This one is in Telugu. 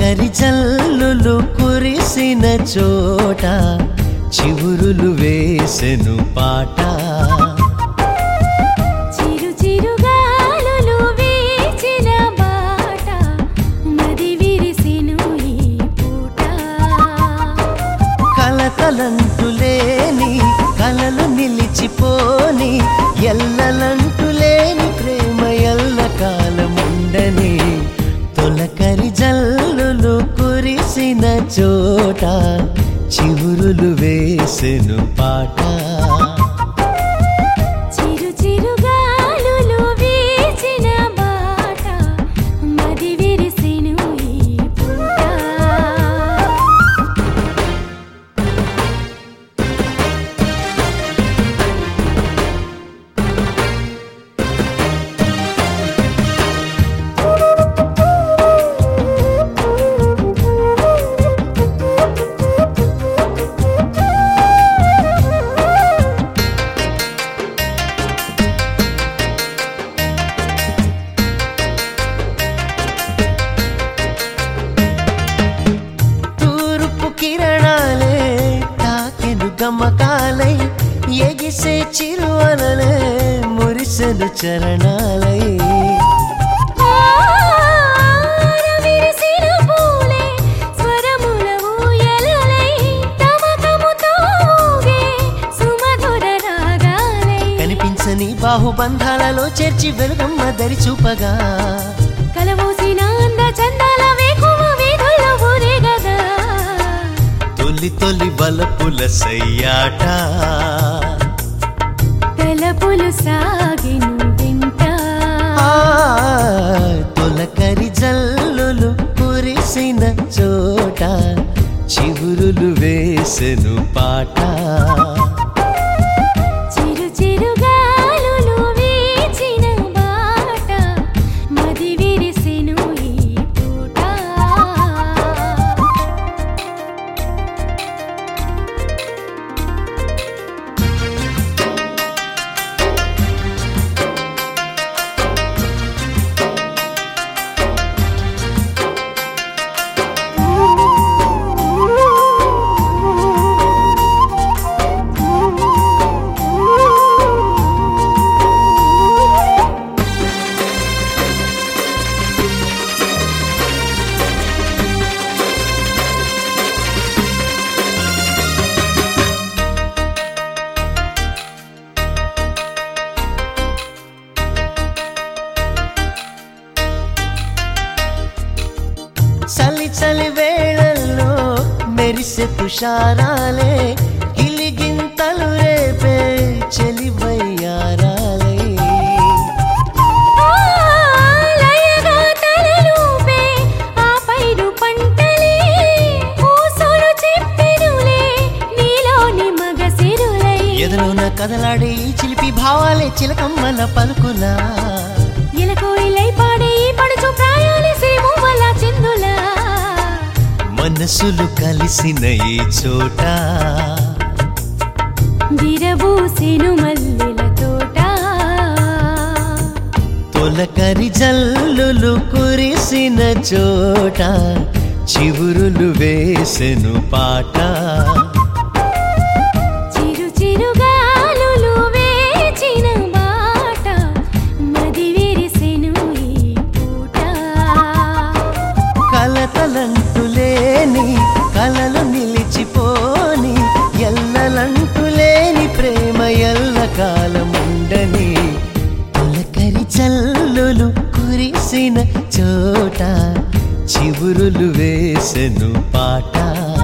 తొలకరి జల్లులు కురిసిన చోట చివురులు వేసెను పాట చిరు చిరుగాలులు వీచిన బాట మది విరిసెను ఈ పూట కలతలంటులేని కలలు నిలిచిపోని ఎల్లలంటులేని ప్రేమ ఎల్ల కాలముండని తొలకరి జల్లులు కురిసిన చోట చివురులు వేసెను పాట చిరు చిరుగాలులు వీచిన బాట మది విరిసెను ఈ పూట తూర్పు కిరణాలే తాకెను గమకాలై ఎగిసే చిరువలలే మురిసెను చరణాలై విరిసిన పూలే స్వరముల ఊయలలై తమకముతో ఊగే సుమధుర రాగాలై కనిపించని బాహుబంధాలలో చేర్చి వెలుగమ్మ దరి చూపగా కలమూసిన అంద చందాల వేకువ వీధుల్లో ఊరేగదా తొలి తొలి వలపుల సయ్యాట తలపులు సాగిను వెంట ఆ, తొలకరి జల్లులు కురిసిన చోట చిగురులు వేసెను పాట చిరు చిరుగాలులు వీచిన బాట మది విరిసెను ఈ పూట చలి చలి వేళల్లో మెరిసే తుషారాలే గిలిగింతలు రేపే చెలివయ్యారాలే లయగా తలలూపే ఆ పైరు పంటలే ఊసోలు చెప్పెనులే నీలోని మగసిరులై ఎదలోన కదలాడే ఈ చిలిపి భావాలే చిలకమ్మల పలుకులా ఇలకోయిలై పాడే ఈ పడుచు ప్రాయాలే సిరిమువ్వల చిందులా మనసులు కలిసిన ఈ చోట విరబూసెను మల్లెల తోట తొలకరి జల్లులు కురిసిన చోట చివురులు వేసెను పాట చిరు చిరుగాలులు వేచిన బాట మది విరిసెను ఈ పూట కలతలంటులేని కలలు నిలిచిపోని ఎల్లలంటులేని ప్రేమ ఎల్ల కాలముండని తొలకరి చల్లులు కురిసిన చోట చివురులు వేసెను పాట